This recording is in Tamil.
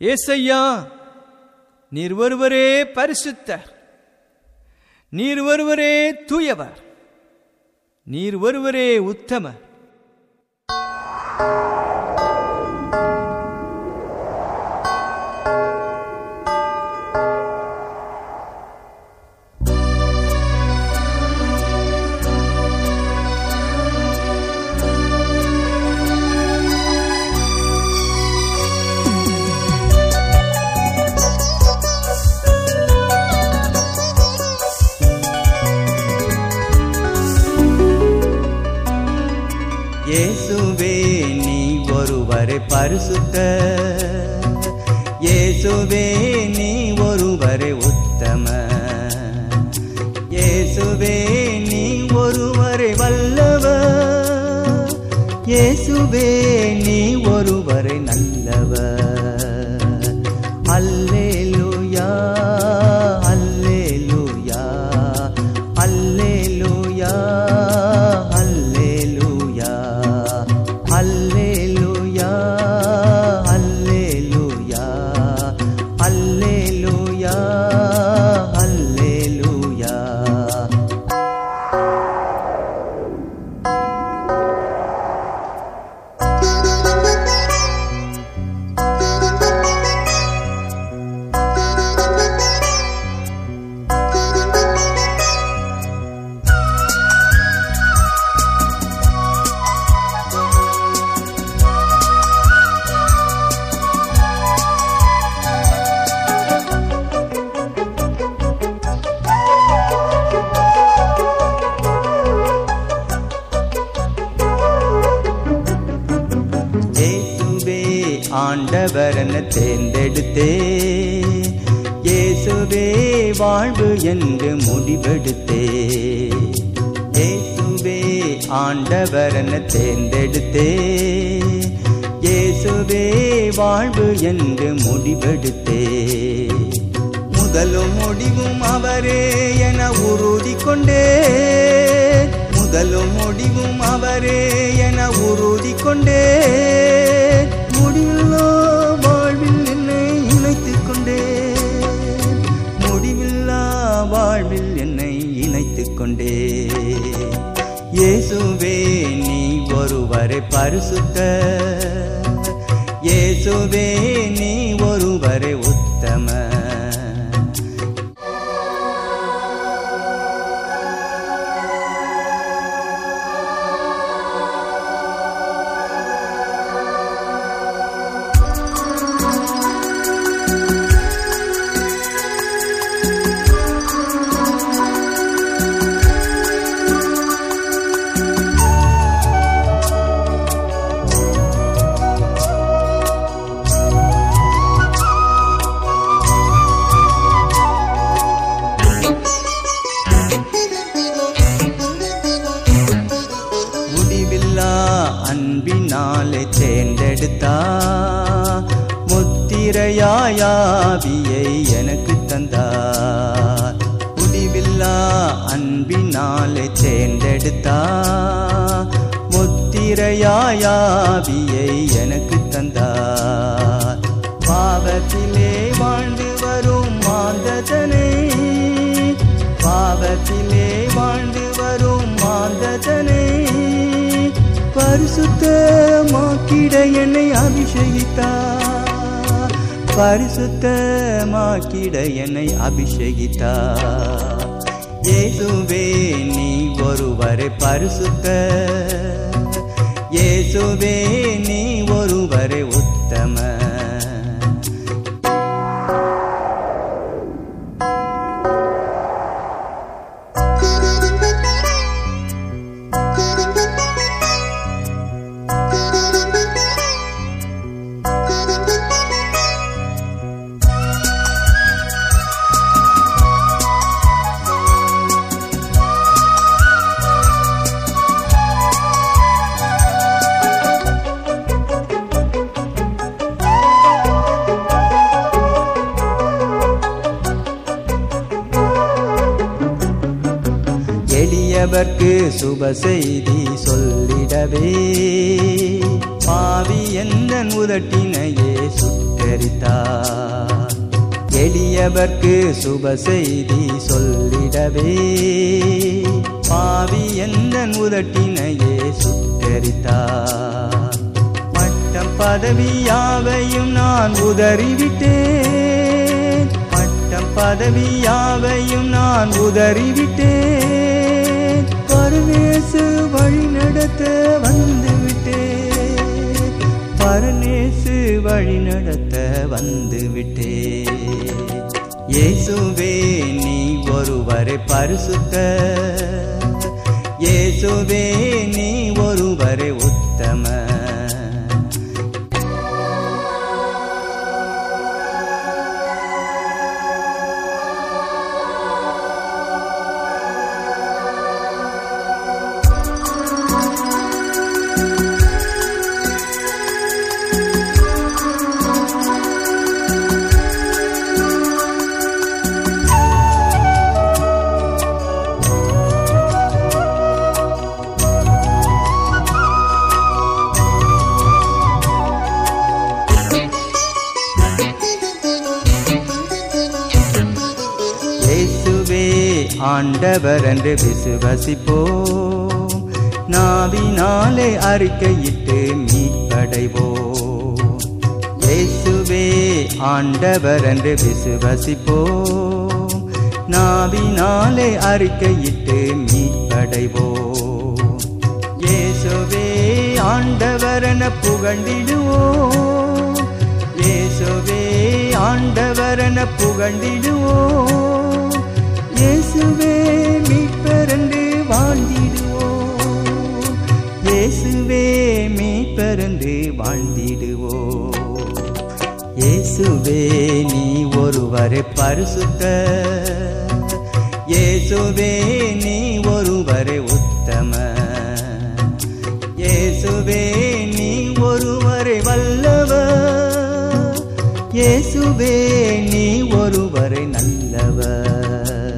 ஏசையா நீர் ஒருவரே பரிசுத்தர் நீர் ஒருவரே தூயவர் நீர் ஒருவரே உத்தமர் இயேசுவே நீ ஒருவரே பரிசுத்த இயேசுவே நீ ஒருவரே உத்தம இயேசுவே நீ ஒருவரே வல்லவ இயேசுவே நீ ஒருவரே நல்லவ அல்லேலூயா அல்லேலூயா அல்லேலூயா அல்லேலூயா அல்லேலூயா அல்லேலூயா அல்லேலூயா அல்லேலூயா இயேசுவே ஆண்டவரன தேர்ந்தெடுத்தே இயேசுவே வாழ்வு என்று முடிவெடுத்தே இயேசுவே ஆண்டவரன தேர்ந்தெடுத்தே இயேசுவே வாழ்வு என்று முடிவெடுத்தே முதலும் முடிவும் அவரே என உறுதி கொண்டே முதலும் முடிவும் அவரே என உறுதி கொண்டே முடிவில்லா வாழ்வில் என்னை இணைத்துக் கொண்டே முடிவில்லா வாழ்வில் என்னை இணைத்துக் கொண்டே இயேசுவே நீ ஒருவரை பரிசுத்த இயேசுவே நீ ஒருவரை உத்தம முடிவில்லா அன்பினாலே தேர்ந்தெடுத்தா முத்திரையாயாவியை எனக்கு தந்தார் முடிவில்லா அன்பினாலே தேர்ந்தெடுத்தா முத்திரையாயாவியை எனக்கு தந்தார் பாவத்திலே வாழ்ந்து வரும் மாந்ததனை பாவத்திலே வாழ்ந்து வரும் மாந்ததனை பரிசுத்தமாக்கிட என்னை அபிஷேகித்தார் பரிசுத்தமாக்கிட என்னை அபிஷேகித்தார் இயேசுவே நீ ஒருவரை பரிசுத்த இயேசுவே நீ ஒருவரை உத்தம எளியவர்க்கு சுப செய்தி சொல்லிடவே பாவி எந்த உதட்டினையே சுட்ட சுட்டரித்தார் எளியவர்க்கு சுப செய்தி சொல்லிடவே பாவி எந்த உதட்டினையே சுட்டரித்தார் மட்டம் பதவி யாவையும் நான் உதறிவிட்டேன் மட்டம் பதவி யாவையும் நான் உதறிவிட்டேன் பரமேசு வழி நடத்த வந்துவிட்டேன் பரமேசு வழி நடத்த வந்துவிட்டேன் இயேசுவே நீ ஒருவரை பரிசுத்த இயேசுவே நீ ஒருவரை உத்தம இயேசுவே ஆண்டவர் என்று விசுவசிப்போம் நாவினாலே அறிக்கையிட்டு மீட்படைவோம் இயேசுவே ஆண்டவர் என்று விசுவசிப்போம் நாவினாலே அறிக்கையிட்டு மீட்படைவோம் இயேசுவே ஆண்டவர் என புகழ்ந்திடுவோம் இயேசுவே ஆண்டவர் என புகழ்ந்திடுவோம் இயேசுவே மீட்பரண்டு வாழ்ந்திடுவோம் இயேசுவே மீட்பரண்டு வாழ்ந்திடுவோம் இயேசுவே நீ ஒருவரை பரிசுத்த இயேசுவே நீ ஒருவரை உத்தம இயேசுவே நீ ஒருவரை வல்லவர் இயேசுவே நீ ஒருவரை நல்லவர்